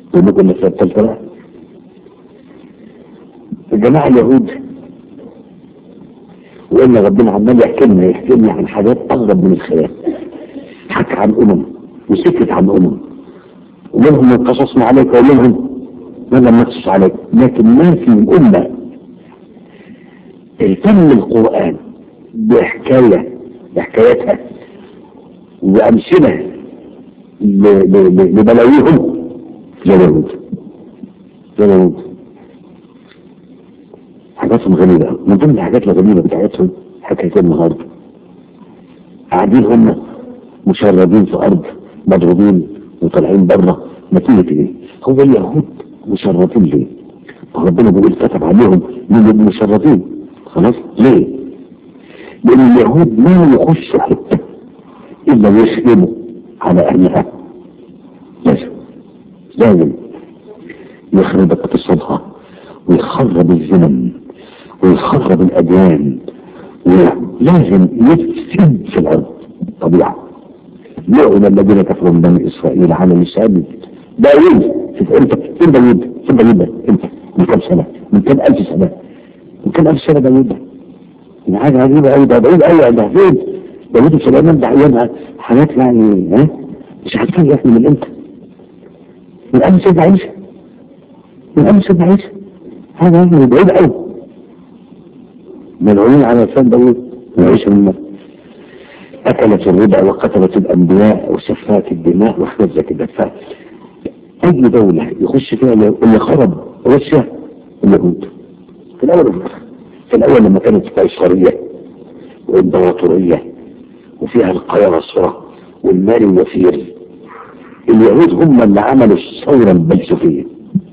ونقول لك الثالثة بقى الجماعة اليهود وإن ربنا عمال يحكي لنا يحكي لنا عن حاجات أغرب من الخيال حكى عن أمم وسكت عن أمم ومنهم من قصصنا عليك ومنهم من لم نقصص عليك لكن ما في أمة اهتم القرآن بحكاية بحكايتها وأمثلة لبلاويهم زي اليهود زي اليهود حاجاتهم غريبة من ضمن الحاجات الغريبة بتاعتهم حكاية النهاردة قاعدين هم مشردين في أرض مضروبين وطالعين بره نتيجة إيه؟ هو اليهود مشردين ليه؟ ربنا بيقول كتب عليهم من المشردين خلاص ليه؟ لأن اليهود ما يخشوا حتة إلا يسلموا على أهلها لازم لازم يخرب اقتصادها ويخرب الزمن ويخرب الأديان ولازم يفسد في الأرض طبيعة لعن الذين كفروا من بني إسرائيل على لسان داوود شوف أنت فين داوود فين داوود أنت من كم سنة من كم ألف سنة من كم ألف سنة داوود ده يعني حاجة عجيبة أوي ده داوود أيوة ده فين داوود وسليمان ده أيامها حاجات يعني ها مش عارفين يا من امتى من قبل سيدنا عيسى من قبل سيدنا عيسى هذا يعني بعيد قوي ملعونين على لسان داوود وعيسى من مرة أكلت الربا وقتلت الأنبياء وسفكت الدماء وحاجات زي كده أي دولة يخش فيها اللي خرب روسيا اليهود في الأول وفي الآخر في الأول لما كانت قيصرية وإمبراطورية وفيها القياصرة والمال الوفير اليهود هم اللي عملوا الثورة البلشفية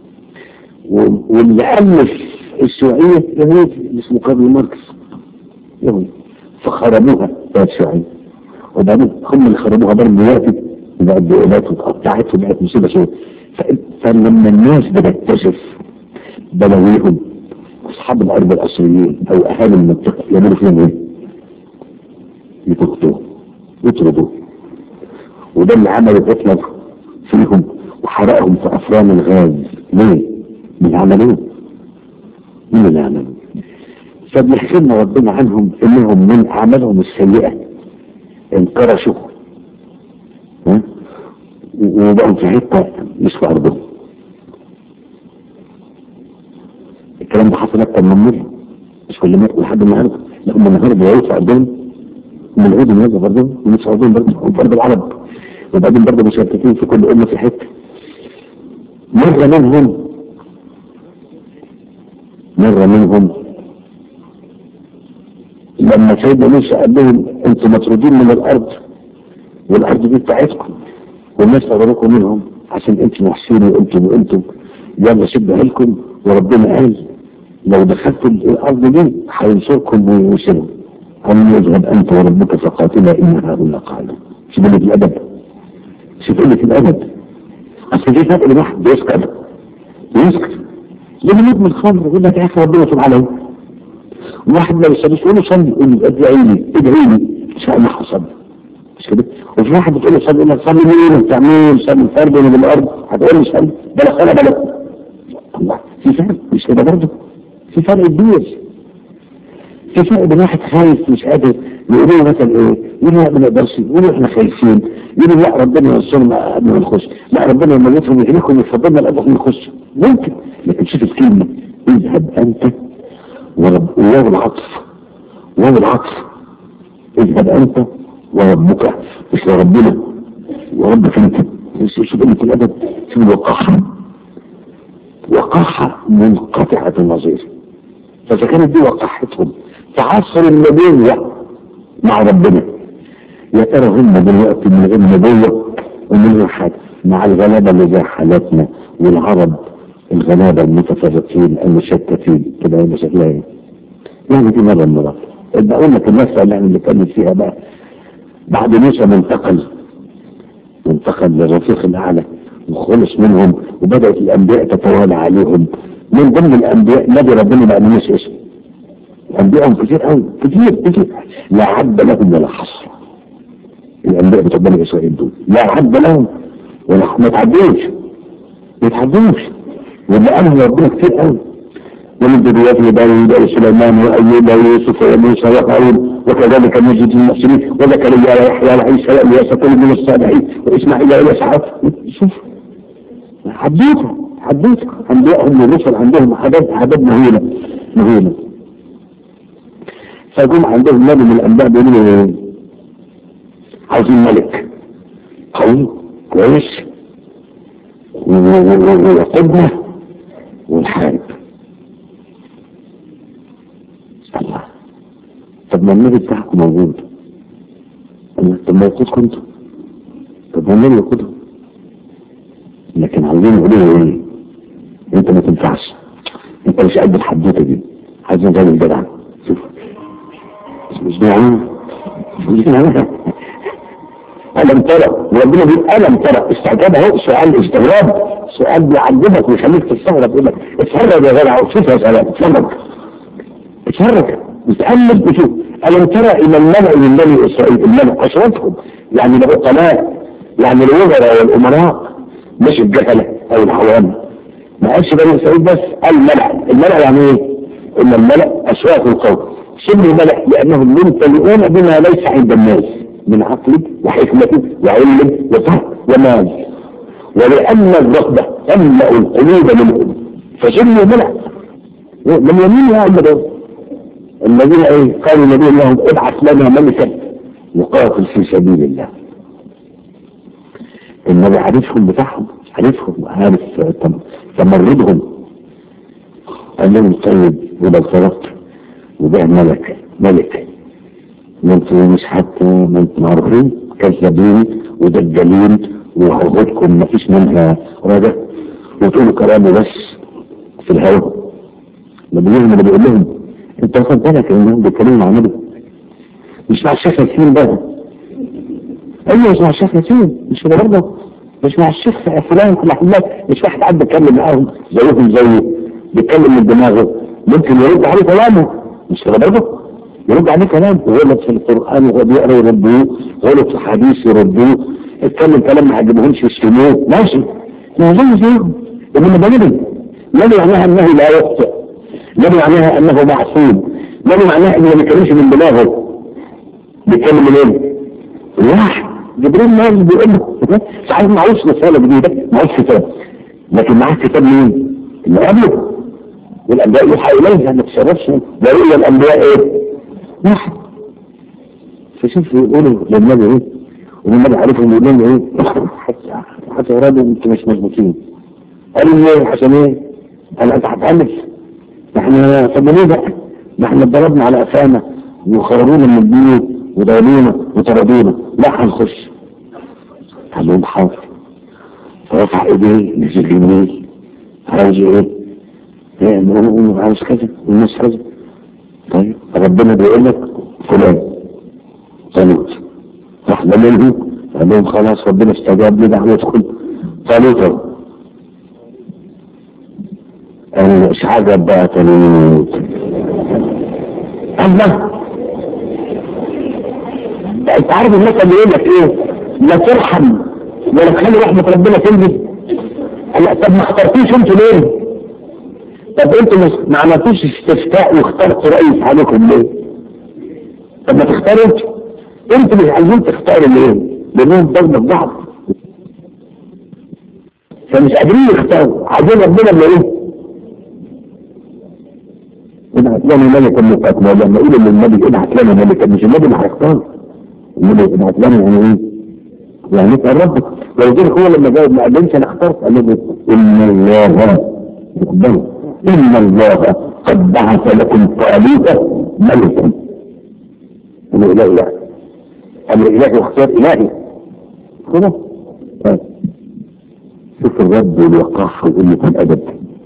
واللي ألف الشيوعية يهود اللي اسمه كارل ماركس يهود فخربوها بقت شيوعية وبعدين هم اللي خربوها برضه دلوقتي بقت دولات واتقطعت وبقت مصيبة سوداء فلما الناس بتكتشف بلاويهم أصحاب الأرض الأصليين أو أهالي المنطقة يعملوا فيهم إيه؟ يطردوه يطردوه وده اللي عمله هتلر فيهم وحرقهم في افران الغاز ليه؟ من عملوه مين اللي عملوه؟ فبيحكي لنا ربنا عنهم انهم من اعمالهم السيئه انكرشوا ها وبقوا في حته مش في ارضهم الكلام ده حصل اكتر من مره مش كل مره لحد النهارده لا هم النهارده بيعيشوا في ارضهم من العود النازل برضه ومن السعوديين برضه وبرضه العرب وبعدين برضه مشتتين في كل أمة في حتة مرة منهم مرة منهم لما سيدنا موسى قال لهم انتم مطرودين من الارض والارض دي بتاعتكم والناس قرركم منهم عشان انتم محسنين وانتم وانتم يلا سيبها لكم وربنا قال لو دخلتوا الارض دي هينصركم ويوصلهم قال يذهب انت وربك فقاتلا ان هؤلاء قالوا شوف قله الادب شوف قله الادب اصل في فرق بين واحد بيسكت بيسكت لما يدمن الخمر يقول لك يا اخي ربنا يتوب عليا واحد ما يصليش يقول له صلي يقول له ادعي لي ادعي لي ان شاء الله هصلي مش كده وفي واحد بتقول له صلي يقول لك صلي مين بتاع مين صلي الفرد ولا بالارض هتقول له صلي بلا صلاه بلا الله في فرق مش كده برضه في فرق كبير في فرق بين واحد خايف مش قادر يقولوا له مثلا ايه يقولوا لا ما نقدرش يقولوا احنا خايفين يقولوا لا ربنا ينصرنا قبل ما نخش لا ربنا يميتهم يهلكهم يفضلنا قبل ما نخش ممكن لكن شوف الكلمه اذهب انت ورب واو العطف واو العطف اذهب انت وربك مش لربنا وربك انت شوف قله الادب شوف الوقاحه وقاحه منقطعه النظير فاذا كانت دي وقاحتهم في عصر النبوه مع ربنا يا ترى هم دلوقتي من غير نبوه ومن غير حاجه مع الغلابه اللي زي حالاتنا والعرب الغلابه المتفرقين المشتتين كده يبقى شكلها ايه؟ يعني دي مره من المرات بقول لك المسألة اللي احنا بنتكلم فيها بقى بعد موسى ما انتقل وانتقل للرفيق الاعلى وخلص منهم وبدات الانبياء تتوالى عليهم من ضمن الانبياء نبي ربنا ما قالناش اسمه انبيائهم كتير قوي كتير كتير لا عد لهم ولا حصر الانبياء بتوع بني اسرائيل دول لا عد لهم ولا ما تعدوش ما يتحدوش واللي قاله ربنا كتير قوي ومن ذريته داوود وسليمان وايوب ويوسف وموسى وهارون وكذلك نجد المحسنين وزكريا ويحيى وعيسى والياس كل من الصالحين واسماعيل واسحاق شوف حدوته حدوته انبيائهم والرسل عندهم حاجات حاجات مهوله مهوله فجم عندهم نبي من الانبياء بيقولوا له عاوزين ملك قوي كويس ويقودنا ونحارب الله طب ما النبي بتاعكم موجود الله طب ما يقودكم انتوا طب ما النبي يقودهم لكن عاوزين يقولوا ايه انت ما تنفعش انت مش قد الحدوته دي عايزين راجل جدع شوف مش دعوه ألم ترى وربنا بيقول ألم ترى استعجاب اهو سؤال استغراب سؤال بيعجبك ويخليك تستغرب يقول لك اتفرج يا جدع وشوف يا سلام اتفرج اتفرج اتقلب وشوف ألم ترى إلى الملأ من بني إسرائيل الملأ أشرفهم يعني العقلاء يعني الوزراء والأمراء مش الجهلة أو العوام ما قالش بني إسرائيل بس الملأ الملأ يعني إيه؟ إن الملأ أشراف القوم شبه ملأ لأنهم ممتلئون بما ليس عند الناس من عقل وحكمة وعلم وفهم ومال ولأن الرغبة تملأ القلوب منهم فشبه ملأ من يمين يا أمر الذين ايه قالوا النبي لهم ابعث لنا ملكا يقاتل في سبيل الله النبي عارفهم بتاعهم عارفهم عارف تمردهم قال لهم طيب ولو طلبت وده ملك ملك ما انتوا مش حتى ما انتوا معروفين كذابين ودجالين وعروضكم ما فيش منها رجع وتقولوا كلامه بس في الهواء لما اللي بيقول لهم انت واخد بالك انهم بيتكلموا مع النبي مش مع الشيخ ياسين بقى ايوه مش مع الشيخ ياسين مش كده برضه مش مع الشيخ فلان كل حماد مش واحد قاعد بيتكلم معاهم زيهم زيه بيتكلم من دماغه ممكن يرد عليه كلامه مش كده برضه يرد عليه كلام غلط في القران وهو بيقرا يردوه غلط في حديث يردوه اتكلم كلام ما عجبهمش يشتموه ماشي ما زي زيهم انما ده نبي نبي معناها انه لا يخطئ نبي معناها انه معصوم نبي معناها انه ما بيتكلمش من دماغه بيتكلم منين؟ الوحي جبريل ناس بيقول له صحيح معهوش رساله جديده معهوش كتاب لكن معاه كتاب مين؟ اللي قبله والانبياء يوحى اليها ما تشرفش ده رؤيا الانبياء ايه؟ واحد فشوف يقولوا للنبي ايه؟ والنبي عارفهم يقول لهم ايه؟ حتى حتى يا راجل انتوا مش مظبوطين قالوا ليه عشان ايه؟ قال انت هتعمل احنا طب ليه بقى؟ ما احنا اتضربنا على قفانا وخرجونا من البيوت وداولونا وطردونا لا هنخش قال لهم حاضر فرفع ايديه نزل يمين عاوز ايه؟ ايه نقول عاوز كذا والناس كذا طيب ربنا بيقول لك فلان طالوت راح منهم قال لهم خلاص ربنا استجاب لي دعوتكم طالوت انا مش عجب بقى طالوت الله انت عارف الناس اللي يقول لك ايه لا ترحم ولا تخلي رحمة ربنا تنزل لا طب ما اخترتوش انتوا ليه طب انتوا ما عملتوش استفتاء واخترتوا رئيس عليكم ليه طب ما تختاروا انتوا انتوا مش عايزين تختاروا ليه لانهم ضربة بعض فمش قادرين يختاروا عايزين ربنا اللي ايه ابعت لنا ملكا مقاتلا لما يقولوا للنبي ابعت لنا ملكا مش النبي اللي هيختار النبي ابعت لنا يعني ايه؟ يعني اسال ربك ولذلك هو لما جاوب ما قالش انا اخترت قال له ان الله يقبل ان الله قد بعث لكم طالوت ملكا امر الهي لا امر الهي واختيار الهي كده طيب شوف الرد والوقاحه وقله الادب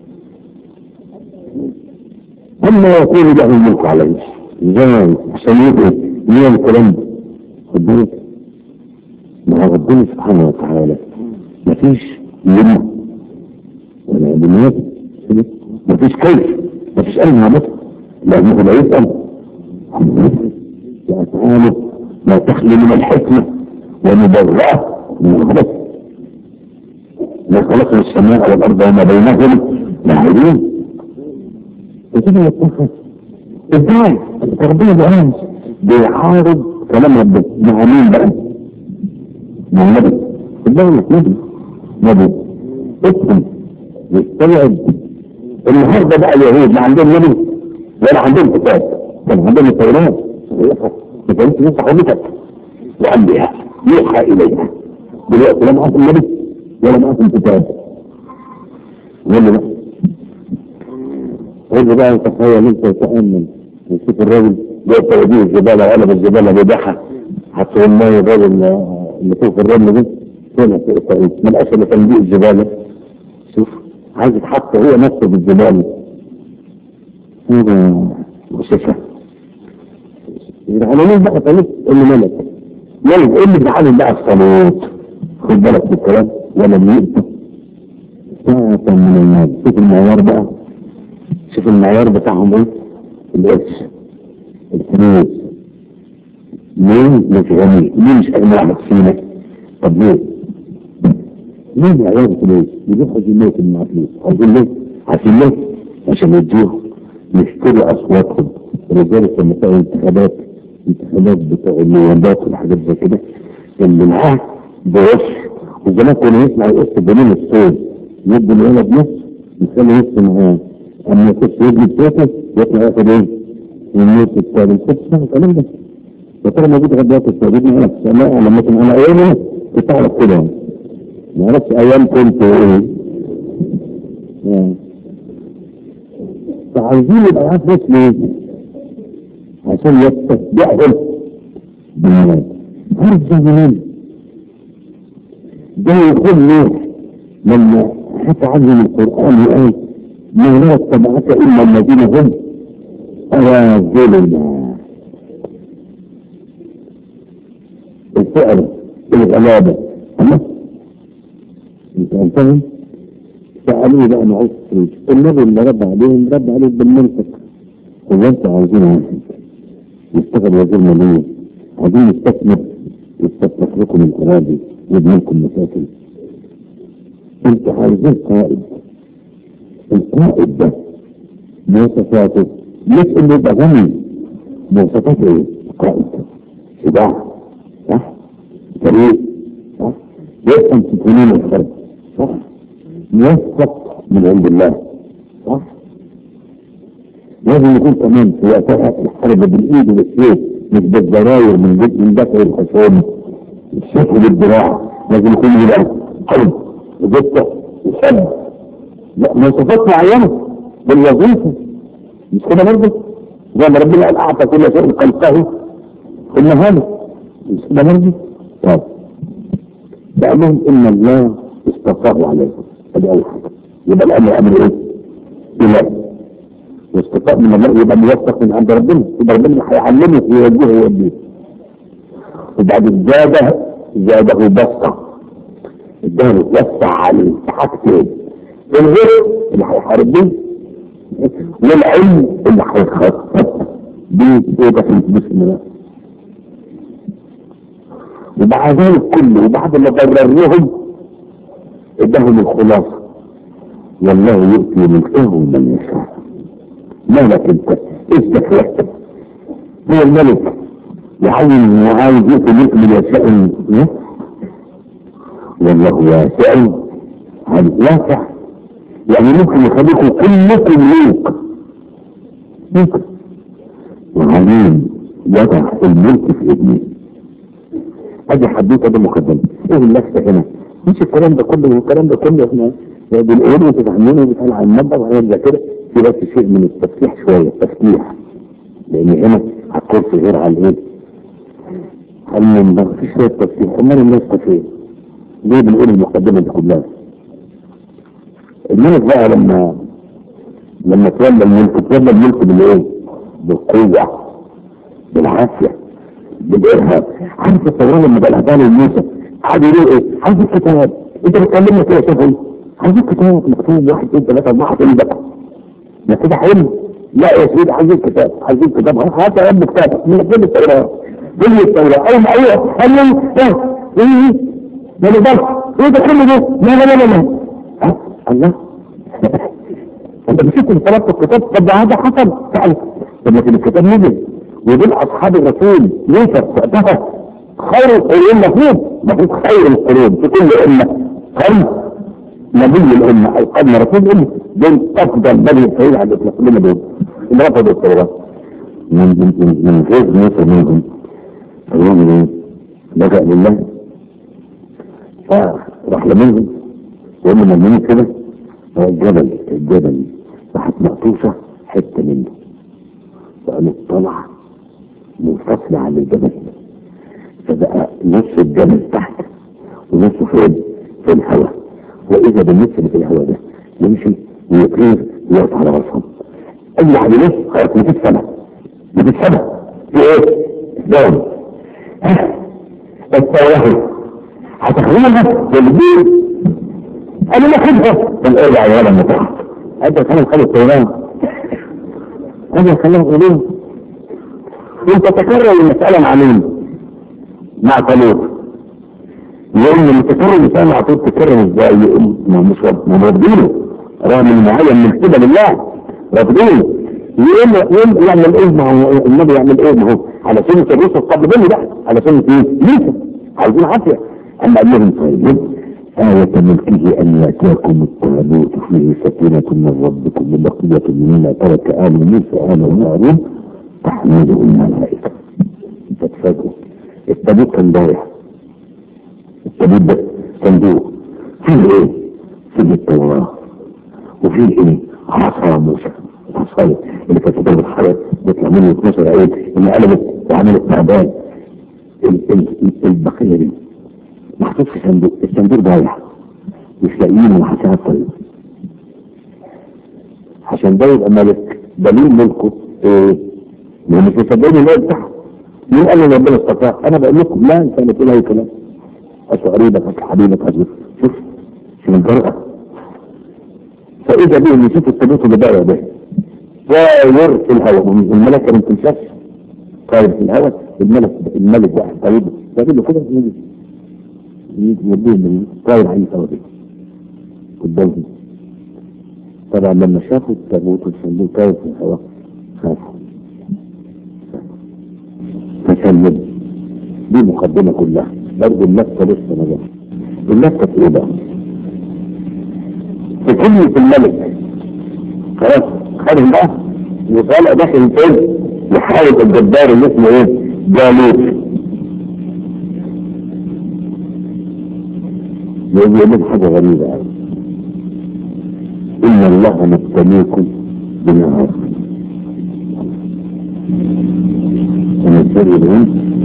أما يكون له الملك عليه ازاي سيده ليه الكلام ده خد بالك ما هو ربنا سبحانه وتعالى ما فيش لما ولا بنيات ما فيش كيف ما فيش ألم عبط لأنه لا يسأل عن وأفعاله ما تخلي من الحكمة ومبرأة من الغلط ما خلقنا السماء والارض وما بينهم لاعبين وكده يتخذ ازاي ربنا بيعاني بيعارض كلام ربنا مع مين بقى مع النبي الدولة نبي نبي افهم يستوعب النهارده بقى اليهود لا عندهم نبي ولا عندهم كتاب كان عندهم التوراة انت انت تفتح امتك وانبياء يوحى اليها دلوقتي لا معاكم نبي ولا معاكم كتاب يقول لي بقى قول لي بقى تخيل انت تأمن وتشوف الراجل جوه توجيه الزبالة وقلب الزبالة بيبيعها حتى والله الراجل اللي فوق الرمل دي هنا في الطريق من الأسف اللي كان بيئ الزبالة شوف عايز يتحط هو نفسه بالزبالة هذا وصفة على مين بقى طريق اللي ملك ملك ايه اللي بيعلم بقى الصلوات خد بالك من الكلام ولا بيئته ساعة من المال شوف المعيار بقى شوف المعيار بتاعهم ايه القرش الفلوس ليه مش غني ليه مش اغنى واحد فينا طب ليه ليه معيار الفلوس يروحوا جنيه مع فلوس عايزين ليه عشان ليه عشان يدوه يشتري اصواتهم لذلك لما تلاقي انتخابات انتخابات بتوع النيابات والحاجات زي كده اللي معاه بوش وزمان كانوا يسمع يقص بنين الصوت يدي الولد نص يخلي نص معاه اما يخش يجري بتاعته يطلع ياخد ايه؟ النص الثاني كنت تسمع الكلام ده يا ترى موجود لغايه دلوقتي التوجيه معانا في السماء لما كان على ايامنا كنت اعرف كده ما اعرفش ايام كنت ايه فعايزين يبقى معاه فلوس ليه؟ عشان يستتبعهم بالمال عارف ده منين؟ ده يقول نوح لما حكى عنه القرآن وقال ما لا اتبعك إلا الذين هم أراذلنا الفعل الغلابة أما انت فاهم؟ سألوه بقى معوش فلوس النبي اللي رد عليهم رد عليه بالمنطق هو انت عاوزين واحد يشتغل وزير مالية عايزين يستثمر يستثمر لكم الأراضي ويبني لكم مساكن انت عايزين قائد القائد ده مواصفاته مش انه يبقى غني مواصفاته ايه؟ قائد شجاع صح؟ فريق صح؟ يفهم في فنون الحرب صح؟ موفق من عند الله صح؟ لازم يكون كمان في وقتها الحرب بالايد والسيف مش بالزراير من جد من دفع الخصوم السيف بالدراع لازم يكون يبقى قلب وجثه وشد لا مواصفات معينه بالوظيفه مش كده برضه زي ما ربنا قال اعطى كل شيء خلقه ثم هذا مش كده برضه طب قال لهم ان الله استطاعوا عليكم ادي اول حاجه يبقى الامر امر ايه؟ اله واستطاع من الله يبقى موفق من عند ربنا يبقى ربنا هيعلمه ويوجهه ويوديه وبعد زاده زاده بسطه اداله وسع عليه في حاجتين الغير اللي هيحارب بيه والعلم اللي هيخطط بيه ايه ده في بسم الله وبعد ذلك كله وبعد ما بررهم اداهم الخلاصه والله يؤتي ملكه من يشاء مالك انت اثبت وحدك هو الملك يعين وعايز يؤتي ملك من يشاء والله واسع عن واسع يعني ممكن يخليكم كلكم ملك ممكن وعليم يضع الملك في ابنه ادي حدوته ده مقدمه ايه اللفته هنا مش الكلام ده كله والكلام ده كله احنا بنقول وتفهمونه وبيتقال على المنبر وحاجات زي كده في بس شيء من التفتيح شويه تفتيح لان هنا على الكرسي غير على الايه؟ على المنبر في شويه تفتيح امال الناس فين؟ ليه بنقول المقدمه دي كلها؟ الملك بقى لما لما تولى الملك تولى الملك بالايه؟ بالقوه بالعافيه بالارهاب عارف التوراه لما بلغها له موسى قعد يقول ايه؟ عايز الكتاب انت بتكلمنا كده يا شيخ عايز الكتاب مكتوب واحد اثنين ثلاثه اربعه فين بقى؟ ما كده حلم لا يا سيدي عايزين كتاب عايزين كتاب هات يا ابني كتاب من فين التوراه؟ فين التوراه؟ ايوه ايوه قال لي ايه؟ ايه؟ ما نقدرش ايه ده كله ده؟ لا لا لا لا الله انت مسكت طلبت الكتاب طب ده هذا حصل فعلا طب لكن الكتاب نزل ودول اصحاب الرسول يوسف وقتها خير القرون المفروض المفروض خير القرون في كل امه قرن نبي الامه او قرن رسول الامه دول افضل بني اسرائيل على الاطلاق كلنا دول اللي رفضوا التوراه من من من من غير موسى منهم فيعمل ايه؟ لجأ لله فراح لمنهم وهم ملمين كده هو الجبل الجبل راحت مقطوشة حتة منه فقالوا طلع منفصل عن الجبل فبقى نص الجبل تحت ونصه فين في الهواء واذا بالنص اللي في الهواء ده يمشي ويطير ويقف على راسهم اي واحد يلف خلاص مفيش سنة مفيش سنة في ايه؟ دون التوهج هتخليها بالبيت قالوا لا خدها قال ارجع يا ولد متحت هذا كلام خلوا الطيران هذا كلام غلو انت تكرر المسألة مع مين؟ مع طالوت يقول لما تكرر المسألة مع طالوت تكرر ازاي؟ يقول ما مش مرضينه رغم ان معين من كده لله رافضينه يقول يقول يعمل ايه ما هو النبي يعمل ايه ما هو على سنة الرسل قبل منه بقى على سنة ايه؟ موسى عايزين عافية اما قال لهم طيب آية ملكه أن يأتيكم التابوت فيه سكينة من ربكم وبقية مما ترك آل موسى آل هارون تحمله الملائكة تتفاجئوا التابوت كان ضايع التابوت ده صندوق فيه ايه؟ فيه التوراة وفيه ايه؟ عصا موسى العصاية اللي كانت تضرب الحياة بيطلع منه 12 عيد اللي قلبت وعملت تعبان البقية دي محطوط في صندوق الصندوق ضايع مش لاقيين وحسها الطريق عشان ده يبقى ملك دليل ملكه ايه؟ ما مش مصدقين الله بتاعه مين قال ان ربنا استطاع؟ انا بقول لكم لا انت اللي تقول اي كلام اصل قريبك اصل حبيبك اصل شوف شوف الجرأة فاذا به نسيت الصندوق اللي ضايع ده طاير في الهواء الملكة ما بتنشافش طاير في الهواء الملك الملك واحد طيب تعمل له كده يجي يوديه من طاير عليه ثوابت قدامهم طبعا لما شافوا التابوت والصندوق طاير في الهواء خافوا فسلم دي مقدمة كلها برضه اللفة لسه ما جاتش اللفة في ايه بقى؟ في كلمة الملك خلاص خارج بقى وطالع داخل فين يحارب الجبار اللي اسمه ايه؟ جالوت يقول لهم حاجة غريبة قوي إن الله مبتليكم بنهار ونبتلي الهم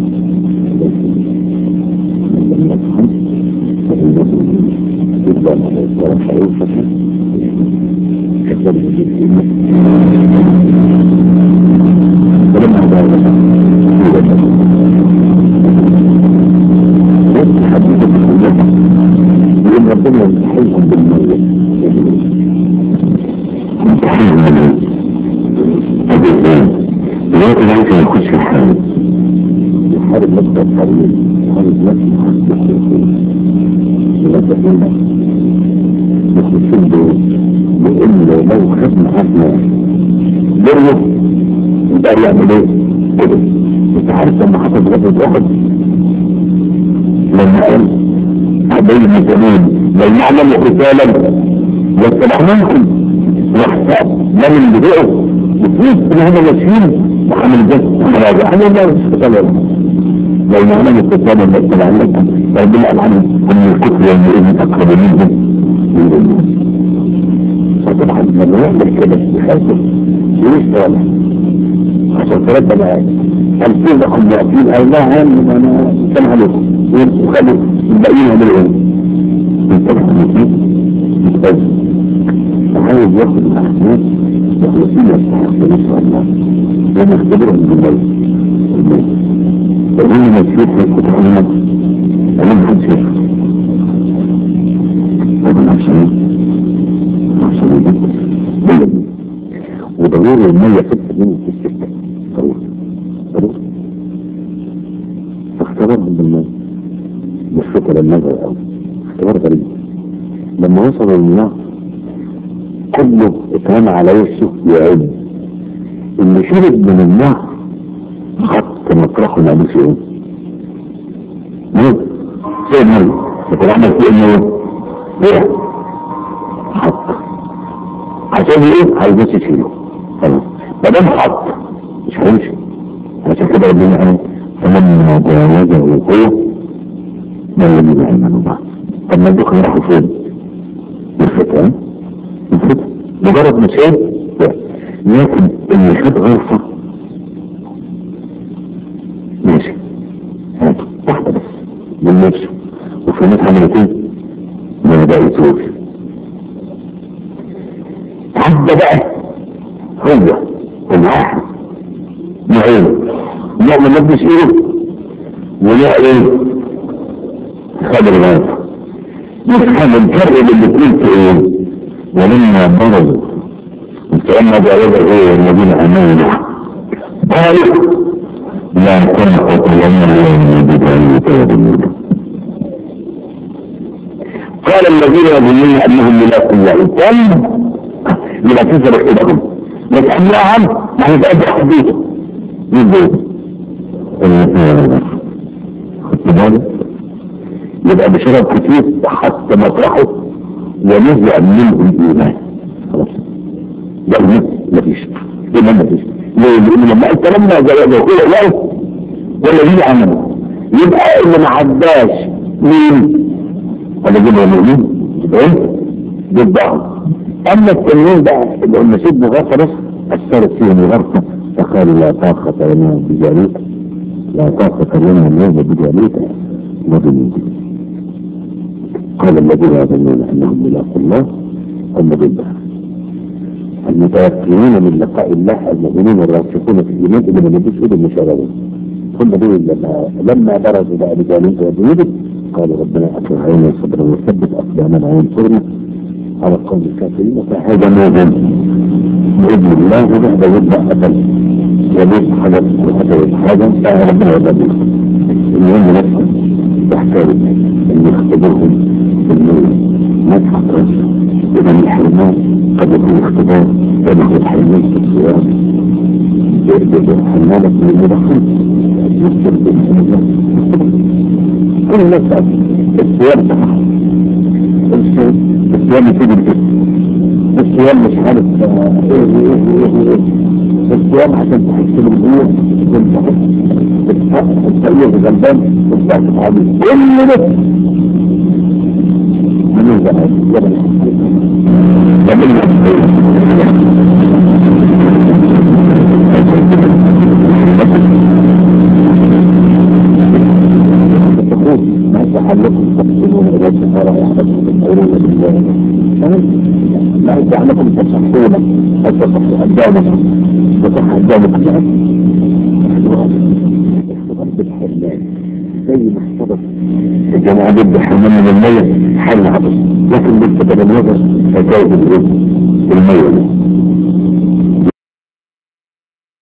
لم يفهم فإنه إلا ما يصدر خليفة كذلك الدين فلما ذلك حديث الحجة يقول ربنا يمتحنهم بالمية يمتحنهم بالمية طب ازاي؟ دلوقتي عايز يخش يحارب يحارب مدة طويلة يحارب نفسه يحارب مخلصين دول لأن لو خد معانا بره يبقى يعمل ايه؟ كده انت عارف لما حصل غزوة احد لما قال بين زمان لو نعلم قتالا واتبعناكم واحساب من اللي بقوا وفيت ان هم ماشيين وحمل جسد وحمل يعني الله قتالا لو نعلم قتالا واتبعناكم ربنا قال عنهم هم الكفر يومئذ اقرب منهم من الله فطبعا لما يعمل كده يخافوا يعيش طالع عشان ترد معاك هل في لكم يأتين أو لا عام أنا سمع لكم وخلوا الباقيين يعملوا ايه؟ انتبهوا مفيد متأذى عايز ياخد الأحداث مخلصين يستحق نصر الله لما يختبرهم بالموت الموت يقولون ما تشوف يسكت عنك أنا ما حدش يسكت لكن عشان عشان يجب وضروري المية ست منهم في السكة ضروري ضروري فاختبرهم بالموت مش فكرة النظر أوي اختبار غريب لما وصلوا للنار كله اترمى على وشه يعد اللي شرب من النهر حط مطرحه نعمل فيه ايه؟ مين؟ زي مين؟ لكن عمل فيه انه ايه؟ حط عشان ايه؟ عايز يشيله خلاص ما دام حط مش هيمشي عشان كده ربنا قال فلما جاوزه هو ما الذين امنوا بعض طب ما دول راحوا فين؟ الفتاة الفتاة مجرد مثال لكن اللي خد غرفة ماشي هاتوا واحدة بس من نفسه وفي ناس عملت ايه؟ ما بدأتوش عدى بقى هو الواحد معين نعمل نلبس ايه ولا ايه خد الغرفة يفهم الفرق بين الاثنين في ايه ولما برزوا فلما جاوز ايه الذين امنوا قالوا لا تنقض لنا بدعي قال الذين يظنون انهم ملاك الله كم لا تزرق ايدهم يتحمل عنه ما هي بقى حديثه يبقى خدت بالك يبقى بشرب كتير حتى مطرحه ونزع منه الايمان خلاص ده الموت مفيش ايمان مفيش ليه؟ لان لما قلت لما جاوزه هو الله والذين امنوا يبقى اللي ما عداش مين؟ الذين يؤمنون يبقى انت ضدهم اما التنين بقى اللي هم سيدنا غفرس اثرت فيهم الغرفه فقالوا لا طاقه لنا بجاريك لا طاقه لنا اليوم بجاريك وبنيك قال الذين يظنون انهم ملاقوا الله هم ضدها المتيقنين من لقاء الله المؤمنين الراسخون في الايمان اللي ما نبيش ايد المشاغبين كل دول لما لما برزوا بقى بجانب وجنوده قال ربنا اكرم علينا صبرا وثبت اقدامنا وانصرنا على القوم الكافرين فهذا موجود باذن الله وبعد يبدا قتل يبيت حدث وقتل حاجه فربنا يبدا المهم نفسه تحتاج ان يختبرهم بالنور ما تحتاج إذا الحرمان قد يكون اختبار بين الحرمان في الصيام يرجع حمالك من المدخل يكتب بالحرمان كل الناس الصيام صح الصيام يفيد الجسم الصيام مش عارف ايه ايه ايه ايه الصيام عشان تحس بالقوة تحس التأيير غلبان وتحس عليه كل ده من ما يتحلكم تقتلون إلى السفارة ويحدثوا بالقرون بالله ما يجعلكم تصحون التصح أدامكم تصح أدامكم بالحرمان زي ما احتضر الجماعة ضد حرمان من المية حل عبس لكن بالكتب النظر فجاوز الرزق المية